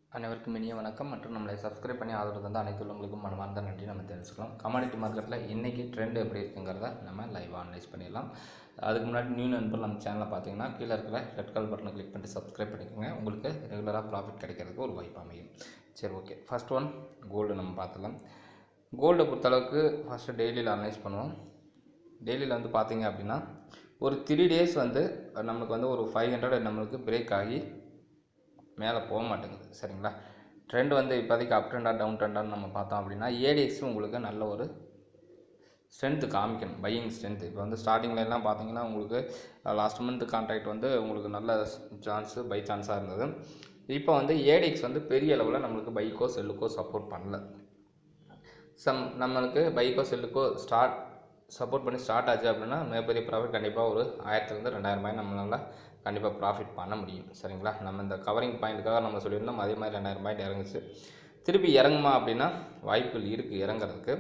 அனைவருக்கும் இனிய வணக்கம் மற்றும் நம்மளை சப்ஸ்கிரைப் பண்ணி ஆதரவு தந்த அனைத்து உள்ளவங்களுக்கும் மனமார்ந்த நன்றி நம்ம தெரிஞ்சுக்கலாம் கமாடிட்டி மார்க்கெட்டில் இன்றைக்கி ட்ரெண்ட் எப்படி இருக்குங்கிறத நம்ம லைவாக அனலைஸ் பண்ணிடலாம் அதுக்கு முன்னாடி நியூ நண்பர் நம்ம சேனலை பார்த்தீங்கன்னா கீழே இருக்கிற ரெட் கலர் பட்டனை கிளிக் பண்ணிட்டு சப்ஸ்கிரைப் பண்ணிக்கோங்க உங்களுக்கு ரெகுலராக ப்ராஃபிட் கிடைக்கிறதுக்கு ஒரு வாய்ப்பு அமையும் சரி ஓகே ஃபர்ஸ்ட் ஒன் கோல்டு நம்ம பார்த்துலாம் கோல்டை பொறுத்தளவுக்கு ஃபஸ்ட்டு டெய்லியில் அனலைஸ் பண்ணுவோம் டெய்லியில் வந்து பார்த்தீங்க அப்படின்னா ஒரு த்ரீ டேஸ் வந்து நம்மளுக்கு வந்து ஒரு ஃபைவ் ஹண்ட்ரட் நம்மளுக்கு பிரேக் ஆகி மேலே போக மாட்டேங்குது சரிங்களா ட்ரெண்ட் வந்து இப்போதைக்கு அப் ட்ரெண்டாக டவுன் ட்ரெண்டான்னு நம்ம பார்த்தோம் அப்படின்னா ஏடிஎக்ஸ் உங்களுக்கு நல்ல ஒரு ஸ்ட்ரென்த்து காமிக்கணும் பையிங் ஸ்ட்ரென்த் இப்போ வந்து ஸ்டார்டிங்கில் எல்லாம் பார்த்தீங்கன்னா உங்களுக்கு லாஸ்ட் மந்த் கான்ட்ராக்ட் வந்து உங்களுக்கு நல்ல சான்ஸு பை சான்ஸாக இருந்தது இப்போ வந்து ஏடிஎக்ஸ் வந்து பெரிய அளவில் நம்மளுக்கு பைக்கோ செல்லுக்கோ சப்போர்ட் பண்ணல சம் நம்மளுக்கு பைக்கோ செல்லுக்கோ ஸ்டார்ட் சப்போர்ட் பண்ணி ஸ்டார்ட் ஆச்சு அப்படின்னா மிகப்பெரிய ப்ராஃபிட் கண்டிப்பாக ஒரு ஆயிரத்துலேருந்து ரெண்டாயிரம் ரூபாய் நம்மளால் கண்டிப்பாக ப்ராஃபிட் பண்ண முடியும் சரிங்களா நம்ம இந்த கவரிங் பாயிண்ட்டுக்காக நம்ம சொல்லியிருந்தோம் அதே மாதிரி ரெண்டாயிரம் பாயிண்ட் இறங்குச்சு திருப்பி இறங்குமா அப்படின்னா வாய்ப்புகள் இருக்குது இறங்குறதுக்கு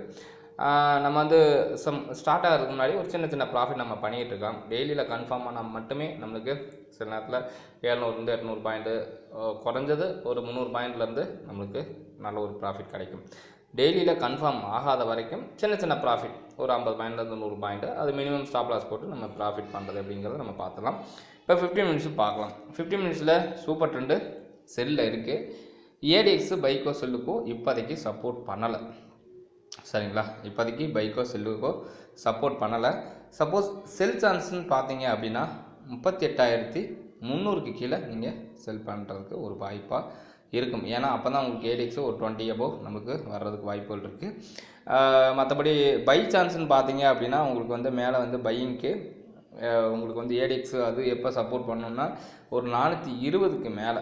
ஆஹ் நம்ம வந்து சம் ஸ்டார்ட் ஆகிறதுக்கு முன்னாடி ஒரு சின்ன சின்ன ப்ராஃபிட் நம்ம பண்ணிகிட்டு இருக்கோம் டெய்லியில் கன்ஃபார்ம் ஆனால் மட்டுமே நம்மளுக்கு சில நேரத்தில் ஏழ்நூறுலேருந்து எட்நூறு பாயிண்ட்டு குறைஞ்சது ஒரு முந்நூறு பாயிண்ட்லேருந்து நம்மளுக்கு நல்ல ஒரு ப்ராஃபிட் கிடைக்கும் டெய்லியில் கன்ஃபார்ம் ஆகாத வரைக்கும் சின்ன சின்ன ப்ராஃபிட் ஒரு ஐம்பது பாயிண்ட்லேருந்து நூறு பாயிண்ட்டு அது மினிமம் ஸ்டாப் லாஸ் போட்டு நம்ம ப்ராஃபிட் பண்ணுறது அப்படிங்கிறத நம்ம பார்த்துலாம் இப்போ ஃபிஃப்டி மினிட்ஸ் பார்க்கலாம் ஃபிஃப்டி மினிட்ஸில் சூப்பர் ட்ரெண்டு செல்லில் இருக்குது ஏடிஎக்ஸு பைக்கோ செல்லுக்கோ இப்போதைக்கு சப்போர்ட் பண்ணலை சரிங்களா இப்போதைக்கு பைக்கோ செல்லுக்கோ சப்போர்ட் பண்ணலை சப்போஸ் செல் சான்ஸ்னு பார்த்தீங்க அப்படின்னா முப்பத்தி எட்டாயிரத்தி முந்நூறுக்கு கீழே நீங்கள் செல் பண்ணுறதுக்கு ஒரு வாய்ப்பாக இருக்கும் ஏன்னா அப்போ தான் உங்களுக்கு ஏடிஎக்ஸு ஒரு டுவெண்ட்டி அபோவ் நமக்கு வர்றதுக்கு வாய்ப்புகள் இருக்குது மற்றபடி பை சான்ஸ்னு பார்த்தீங்க அப்படின்னா உங்களுக்கு வந்து மேலே வந்து பையிங்க்கு உங்களுக்கு வந்து ஏடிஎக்ஸு அது எப்போ சப்போர்ட் பண்ணணும்னா ஒரு நானூற்றி இருபதுக்கு மேலே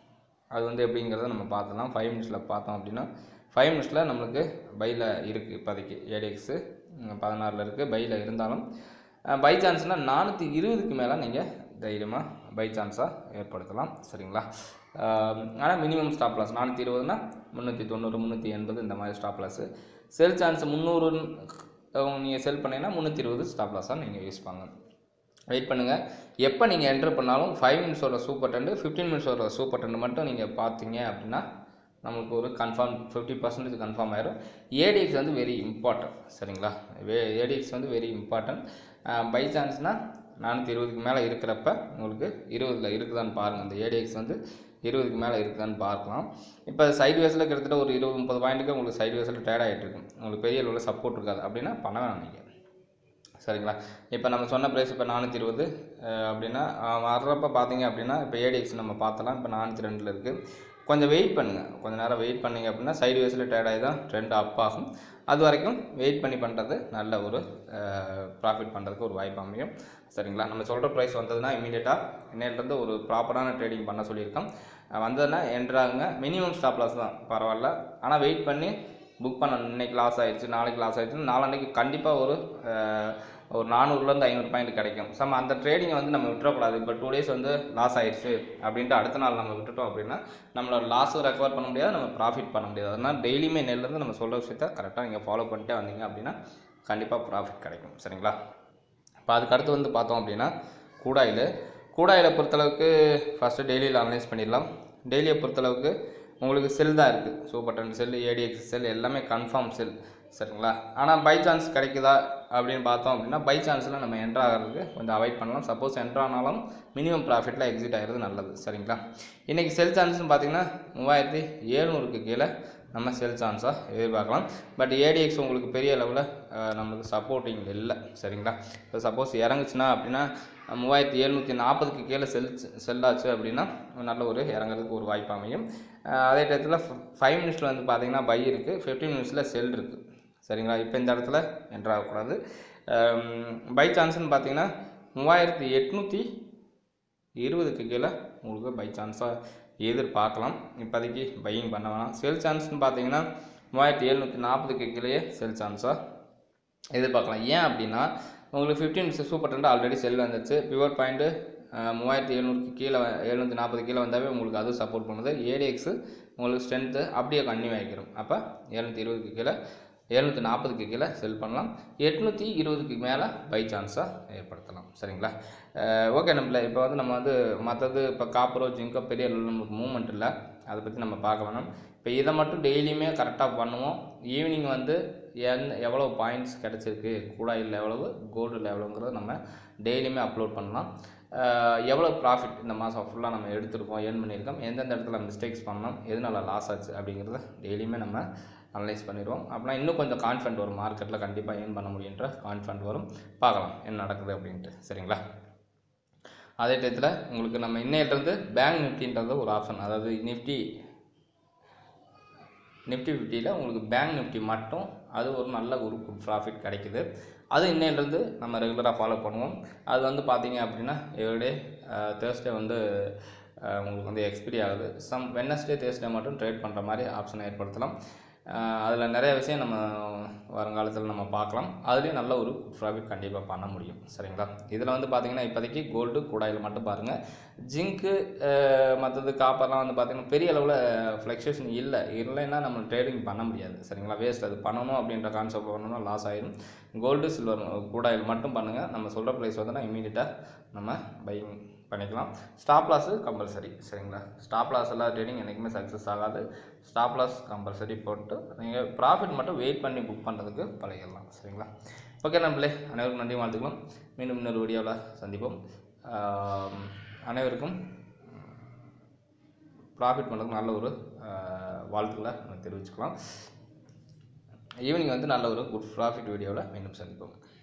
அது வந்து எப்படிங்கிறத நம்ம பார்த்தலாம் ஃபைவ் மினிட்ஸில் பார்த்தோம் அப்படின்னா ஃபைவ் மினிட்ஸில் நம்மளுக்கு பையில் இருக்குது இப்போதைக்கு ஏடிஎக்ஸு பதினாறில் இருக்குது பையில் இருந்தாலும் பை சான்ஸ்னால் நானூற்றி இருபதுக்கு மேலே நீங்கள் தைரியமாக பை சான்ஸாக ஏற்படுத்தலாம் சரிங்களா ஆனால் மினிமம் ஸ்டாப் லாஸ் நானூற்றி இருபதுனா முந்நூற்றி தொண்ணூறு முந்நூற்றி எண்பது இந்த மாதிரி ஸ்டாப் லாஸு செல் சான்ஸ் முந்நூறு நீங்கள் செல் பண்ணீங்கன்னா முந்நூற்றி இருபது ஸ்டாப் லாஸாக நீங்கள் யூஸ் பண்ணுங்க வெயிட் பண்ணுங்கள் எப்போ நீங்கள் என்ட்ரு பண்ணாலும் ஃபைவ் மினிட்ஸோட சூப்பர் டெண்டு ஃபிஃப்டீன் மினிட்ஸோட சூப்பர் டெண்டு மட்டும் நீங்கள் பார்த்தீங்க அப்படின்னா நமக்கு ஒரு கன்ஃபார்ம் ஃபிஃப்டி பர்சன்டேஜ் கன்ஃபார்ம் ஆயிரும் ஏடிஎக்ஸ் வந்து வெரி இம்பார்ட்டன்ட் சரிங்களா வே ஏடிஎக்ஸ் வந்து வெரி இம்பார்ட்டன்ட் பை சான்ஸ்னால் நானூற்றி இருபதுக்கு மேலே இருக்கிறப்ப உங்களுக்கு இருபதில் இருக்குதான்னு பாருங்கள் அந்த ஏடிஎக்ஸ் வந்து இருபதுக்கு மேலே இருக்குதான்னு பார்க்கலாம் இப்போ சைடு வேஸில் கிட்டத்தட்ட ஒரு இருபது முப்பது பாயிண்ட்டுக்கு உங்களுக்கு சைடு வேஸில் டேட் ஆகிட்டு இருக்கும் உங்களுக்கு பெரிய அளவில் சப்போர்ட் இருக்காது அப்படின்னா பண்ண வேணாம் நீங்கள் சரிங்களா இப்போ நம்ம சொன்ன ப்ரைஸ் இப்போ நானூற்றி இருபது அப்படின்னா வர்றப்ப பார்த்தீங்க அப்படின்னா இப்போ ஏடிஎக்ஸ் நம்ம பார்த்தலாம் இப்போ நானூற்றி ரெண்டில் இருக்குது கொஞ்சம் வெயிட் பண்ணுங்கள் கொஞ்சம் நேரம் வெயிட் பண்ணிங்க அப்படின்னா சைடு வேஸில் டேட் ஆகி தான் ட்ரெண்ட் அப் ஆகும் அது வரைக்கும் வெயிட் பண்ணி பண்ணுறது நல்ல ஒரு ப்ராஃபிட் பண்ணுறதுக்கு ஒரு வாய்ப்பு அமையும் சரிங்களா நம்ம சொல்கிற ப்ரைஸ் வந்ததுன்னா இமீடியட்டாக இன்னையிலேருந்து ஒரு ப்ராப்பரான ட்ரேடிங் பண்ண சொல்லியிருக்கோம் வந்ததுன்னா என்ட்ராகுங்க மினிமம் ஸ்டாப் லாஸ் தான் பரவாயில்ல ஆனால் வெயிட் பண்ணி புக் பண்ண இன்னைக்கு லாஸ் ஆயிடுச்சு நாளைக்கு லாஸ் ஆயிடுச்சு நாளான்னைக்கு கண்டிப்பாக ஒரு ஒரு நானூறுலேருந்து ஐநூறு பாயிண்ட் கிடைக்கும் சம் அந்த ட்ரேடிங்கை வந்து நம்ம விட்டுறக்கூடாது இப்போ டூ டேஸ் வந்து லாஸ் ஆயிடுச்சு அப்படின்ட்டு அடுத்த நாள் நம்ம விட்டுட்டோம் அப்படின்னா நம்மளோட லாஸும் ரெக்கவர் பண்ண முடியாது நம்ம ப்ராஃபிட் பண்ண முடியாது அதனால் டெய்லியுமே நெல்லேருந்து நம்ம சொல்கிற விஷயத்த கரெக்டாக நீங்கள் ஃபாலோ பண்ணிட்டே வந்தீங்க அப்படின்னா கண்டிப்பாக ப்ராஃபிட் கிடைக்கும் சரிங்களா இப்போ அதுக்கு அடுத்து வந்து பார்த்தோம் அப்படின்னா கூடாயில் கூடாயில் பொறுத்தளவுக்கு ஃபஸ்ட்டு டெய்லியில் அனலைஸ் பண்ணிடலாம் டெய்லியை பொறுத்தளவுக்கு உங்களுக்கு செல் தான் இருக்குது super trend sell ADX sell எல்லாமே கன்ஃபார்ம் செல் சரிங்களா ஆனால் பை சான்ஸ் கிடைக்குதா அப்படின்னு பார்த்தோம் அப்படின்னா பை சான்ஸில் நம்ம என்ட்ரு ஆகிறதுக்கு கொஞ்சம் அவாய்ட் பண்ணலாம் சப்போஸ் என்ட்ரு ஆனாலும் மினிமம் ப்ராஃபிட்டில் எக்ஸிட் ஆகிறது நல்லது சரிங்களா இன்றைக்கி செல் சான்ஸ்னு பார்த்தீங்கன்னா மூவாயிரத்தி ஏழ்நூறுக்கு கீழே நம்ம செல் சான்ஸாக எதிர்பார்க்கலாம் பட் ஏடிஎக்ஸ் உங்களுக்கு பெரிய அளவில் நம்மளுக்கு சப்போர்ட்டிங் இல்லை சரிங்களா இப்போ சப்போஸ் இறங்குச்சுன்னா அப்படின்னா மூவாயிரத்தி எழுநூற்றி நாற்பதுக்கு கீழே செல் செல்லாச்சு அப்படின்னா நல்ல ஒரு இறங்குறதுக்கு ஒரு வாய்ப்பு அமையும் அதே டயத்தில் ஃபைவ் மினிட்ஸில் வந்து பார்த்தீங்கன்னா பை இருக்குது ஃபிஃப்டீன் மினிட்ஸில் செல் இருக்குது சரிங்களா இப்போ இந்த இடத்துல என்ட்ரு ஆகக்கூடாது பை சான்ஸ்னு பார்த்தீங்கன்னா மூவாயிரத்தி எட்நூற்றி இருபதுக்கு கீழே உங்களுக்கு பை சான்ஸாக எதிர்பார்க்கலாம் இப்போதைக்கு பையிங் பண்ண வேணாம் செல் சான்ஸ்னு பார்த்தீங்கன்னா மூவாயிரத்தி எழுநூற்றி நாற்பதுக்கு கீழேயே செல் சான்ஸாக எதிர்பார்க்கலாம் ஏன் அப்படின்னா உங்களுக்கு fifteen super trend already sell வந்துச்சு பிவர் பாயிண்ட்டு மூவாயிரத்தி எழுநூறுக்கு கீழே எழுநூற்றி நாற்பது கீழே வந்தாவே உங்களுக்கு அதுவும் சப்போர்ட் பண்ணுது ஏடிஎக்ஸு உங்களுக்கு ஸ்ட்ரென்த்து அப்படியே கன்னியூ ஆகிக்கிறோம் அப்போ எழுநூற்றி இருபதுக்கு கீழே எழுநூற்றி நாற்பதுக்கு கீழே செல் பண்ணலாம் எட்நூற்றி இருபதுக்கு மேலே பை சான்ஸாக ஏற்படுத்தலாம் சரிங்களா ஓகே நம்மள இப்போ வந்து நம்ம வந்து மற்றது இப்போ காப்பரோ ஜிங்கோ பெரிய அளவில் நமக்கு மூவ்மெண்ட் இல்லை அதை பற்றி நம்ம பார்க்க வேணாம் இப்போ இதை மட்டும் டெய்லியுமே கரெக்டாக பண்ணுவோம் ஈவினிங் வந்து எந் எவ்வளோ பாயிண்ட்ஸ் கிடச்சிருக்கு கூடாயில் எவ்வளவு கோல்டில் எவ்வளோங்கிறத நம்ம டெய்லியுமே அப்லோட் பண்ணலாம் அஹ் எவ்வளோ ப்ராஃபிட் இந்த மாதம் ஃபுல்லாக நம்ம எடுத்திருக்கோம் ஏர்ன் பண்ணியிருக்கோம் எந்தெந்த இடத்துல மிஸ்டேக்ஸ் பண்ணோம் எதனால லாஸ் ஆச்சு அப்படிங்கிறத டெய்லியுமே நம்ம அனலைஸ் பண்ணிடுவோம் அப்படின்னா இன்னும் கொஞ்சம் கான்ஃபிடென்ட் வரும் மார்க்கெட்டில் கண்டிப்பாக ஏர்ன் பண்ண முடியுன்ற கான்ஃபிடென்ட் வரும் பார்க்கலாம் என்ன நடக்குது அப்படின்ட்டு சரிங்களா அதே டயத்தில் உங்களுக்கு நம்ம இன்னையிலிருந்து பேங்க் நிஃப்டின்றது ஒரு ஆப்ஷன் அதாவது நிஃப்டி நிஃப்டி ஃபிஃப்டியில் உங்களுக்கு பேங்க் நிஃப்டி மட்டும் அது ஒரு நல்ல ஒரு குட் ப்ராஃபிட் கிடைக்குது அது இன்னையிலேருந்து நம்ம ரெகுலராக ஃபாலோ பண்ணுவோம் அது வந்து பார்த்தீங்க அப்படின்னா எவ்ரிடே தேர்ஸ்டே வந்து அஹ், உங்களுக்கு வந்து எக்ஸ்பிரி ஆகுது சம் வெனஸ்டே தேர்ஸ்டே மட்டும் ட்ரேட் பண்ணுற மாதிரி ஆப்ஷனை ஏற்படுத்தலாம் அதில் நிறைய விஷயம் நம்ம வருங்காலத்தில் நம்ம பார்க்கலாம் அதுலேயும் நல்ல ஒரு ப்ராஃபிட் கண்டிப்பாக பண்ண முடியும் சரிங்களா இதில் வந்து பார்த்தீங்கன்னா இப்போதைக்கு கோல்டு கூடாயில் மட்டும் பாருங்கள் ஜிங்க்கு மற்றது காப்பர்லாம் வந்து பார்த்தீங்கன்னா பெரிய அளவில் ஃப்ளக்சுவேஷன் இல்லை இல்லைன்னா நம்ம ட்ரேடிங் பண்ண முடியாது சரிங்களா வேஸ்ட் அது பண்ணணும் அப்படின்ற கான்செப்ட் பண்ணணும்னா லாஸ் ஆயிடும் கோல்டு சில்வர் கூடாயில் மட்டும் பண்ணுங்கள் நம்ம சொல்கிற ப்ரைஸ் வந்து நான் இமீடியட்டாக நம்ம பையிங் பண்ணிக்கலாம் ஸ்டாப் லாஸு கம்பல்சரி சரிங்களா ஸ்டாப் லாஸ் எல்லாம் ட்ரேடிங் என்றைக்குமே சக்ஸஸ் ஆகாது ஸ்டாப் லாஸ் கம்பல்சரி போட்டு நீங்கள் ப்ராஃபிட் மட்டும் வெயிட் பண்ணி புக் பண்ணுறதுக்கு பழகிடலாம் சரிங்களா ஓகே நம்மளே அனைவருக்கும் நன்றி வாழ்த்துக்கலாம் மீண்டும் இன்னொரு வீடியோவில் சந்திப்போம் ஆம், அனைவருக்கும் ப்ராஃபிட் பண்ணுறதுக்கு நல்ல ஒரு ஆஹ், வாழ்த்துக்களை நம்ம தெரிவிச்சுக்கலாம் ஈவினிங் வந்து நல்ல ஒரு குட் ப்ராஃபிட் வீடியோவில் மீண்டும் சந்திப்போம்